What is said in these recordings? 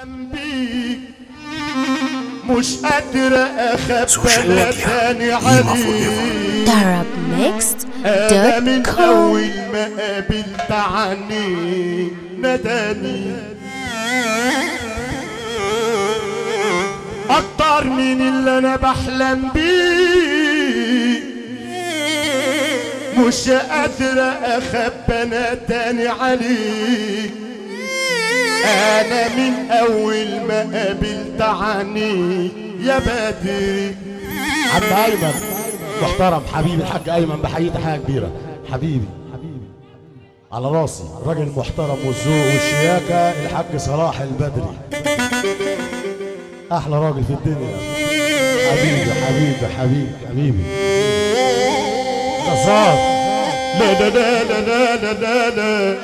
بحلم بيك مش قادر اخبى سوشيال لا ميديا. تاني قيمة عليك انا من darabmixed.com اول ما قابلت عني نداني اكتر من اللي انا بحلم بيه مش قادر اخبى انا تاني عليك انا من اول ما قابلت عني يا بدري عم ايمن محترم حبيبي الحاج ايمن بحييه تحيه كبيره حبيبي حبيبي على راسي الراجل المحترم والذوق والشياكه الحاج صلاح البدري احلى راجل في الدنيا حبيبي حبيبي حبيبي حبيبي جزار لا لا لا لا لا لا لا لا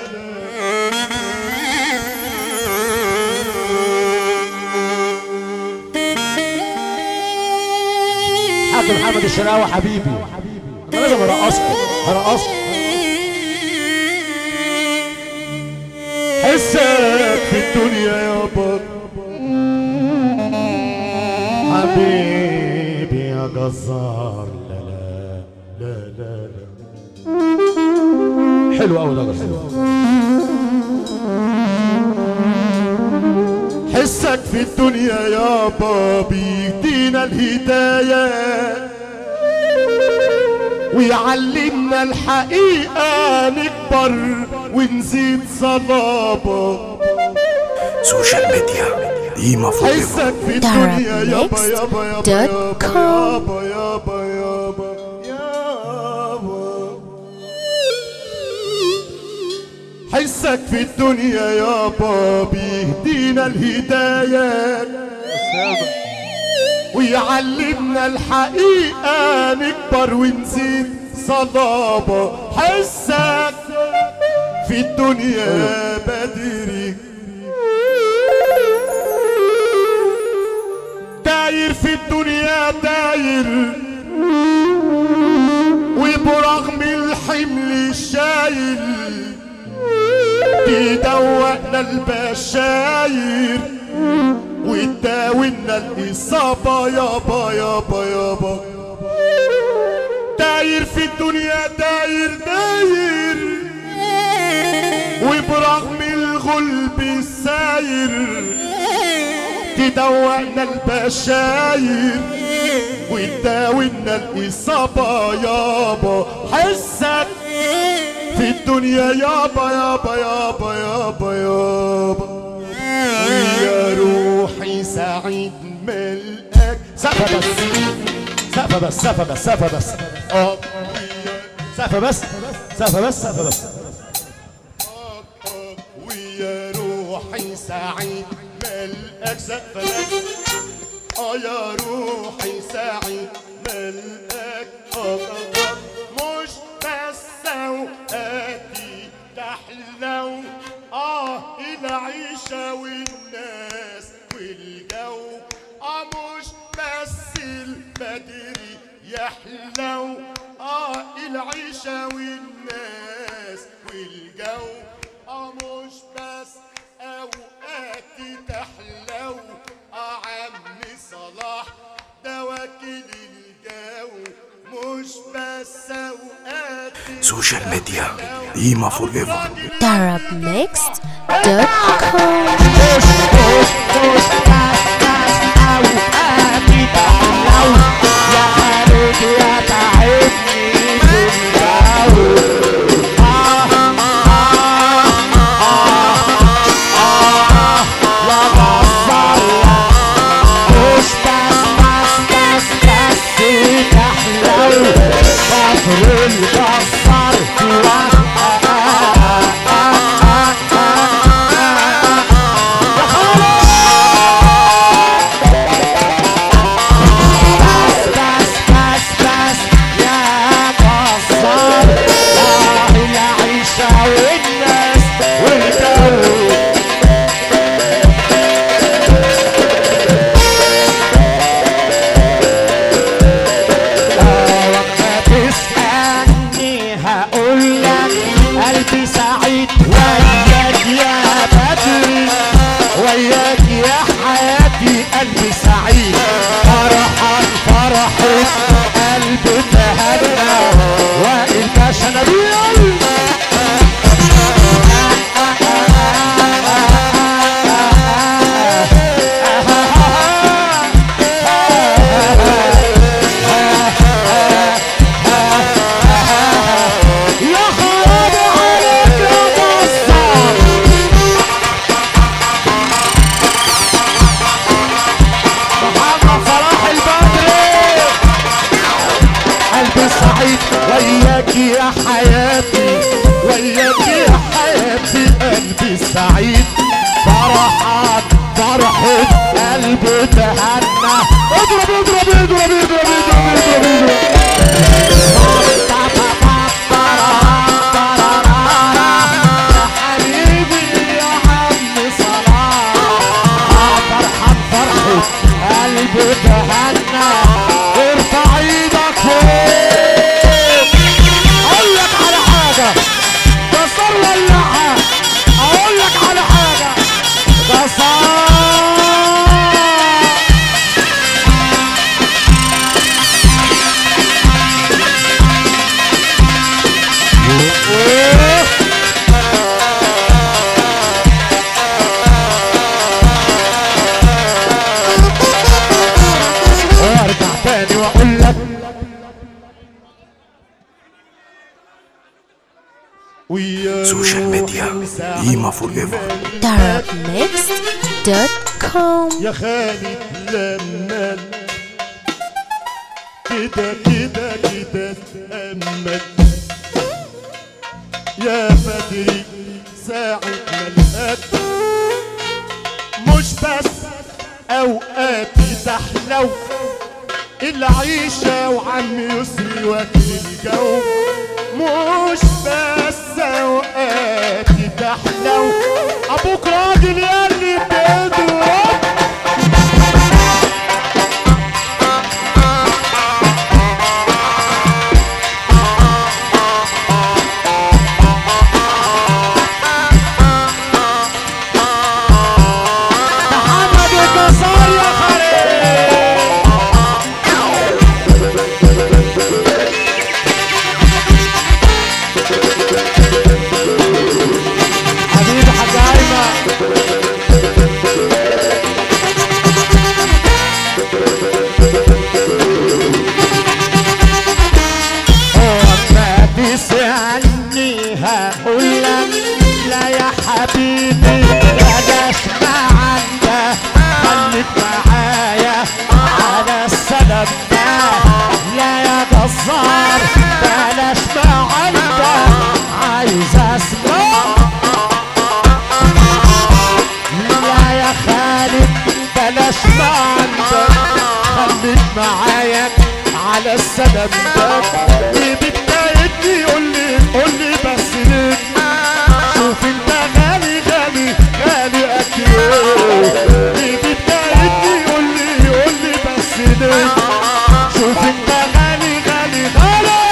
حاج محمد الشراوي حبيبي انا لازم ارقصك ارقصك حسك في الدنيا يا بط حبيبي يا جزار لا لا لا لا لا حلو قوي ده جزار حسك في الدنيا يابا بيدينا الهداية ويعلمنا الحقيقة نكبر ونزيد صلابة سوشيال ميديا قيمة فوق حسك في الدنيا يابا يابا يابا يابا darabmixed.com. يابا يابا يابا يابا حسك في الدنيا يابا بيهدينا الهداية ويعلمنا الحقيقة نكبر ونزيد صلابة حسك في الدنيا بدري داير في الدنيا داير وبرغم الحمل الشايل تدوقنا البشاير وتداوينا الإصابة يابا يابا يابا داير في الدنيا داير داير وبرغم الغلب الساير تدوقنا البشاير وتداوينا الإصابة يابا حسك في الدنيا يابا يابا يابا يابا يابا ويا روحي سعيد ملقاك سقفه بس سقفه بس سقفه بس سقفه بس اه سقفه بس سقفه بس سقفه بس ويا روحي سعيد ملقاك سقفة بس اه يا روحي سعيد ملقاك اه آه، آه. مش بس اوقاتي تحلو اه العيشة والناس والجو اه مش بس البدري يحلو اه العيشة والناس والجو اه مش بس اوقاتي تحلو اه عمي صلاح ده وكيل الجو مش بس اوقاتي سوشيال ميديا قيمة فور ايفر darabmixed.com يا خالد يا حياتي قلبي سعيد فرحان فرحة قلبي تهنى وائل باشا نبيل يا خرابي عليك يا بصار محمد صلاح البدري قلبي سعيد وياك يا حياتي وياك يا حياتي قلبي سعيد فرحان فرحة قلبي تهنى اضرب اضرب اضرب اضرب اضرب اضرب اضرب يا حبيبي يا عم صلاح فرحان فرحة قلبي تهنى ارفع ايدك فوق اقول لك على حاجة ده صار ولعها اقول لك على حاجة ده صار وارجع تاني واقول لك ويا سوشيال ميديا قيمة فور ايفر darknext.com يا خالد لما كده كده كده تأمل يا بدري ساعة ما لقاك مش بس أوقاتي تحلو العيشة وعم يسري واكل الجو مش بس أوقاتي تحلو أبوك راجل ياللي بيضرب محمد الجزار يا خليل حبيبي حاج ايمن وما تسألني هقول لك لا يا حبيبي بلاش معانا خليك معايا على السلام ده لا يا جزار بلاش معانا عايز اسمع لا يا خالد بلاش معانا خليك معايا على السلام ده ليه بتضايقني قول لي قول لي بس ليه شوف انت غالي غالي غالي اكيد ليه بتضايقني قول لي قول لي بس ليه شوف انت غالي غالي غالي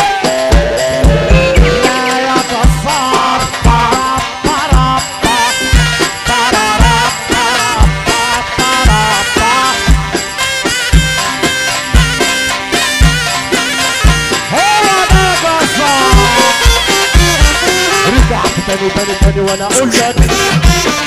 لا يا جزار برا برا برا برا برا برا هو ده جزار رجعت تاني تاني تاني وانا اقول سوشيال لك ميديا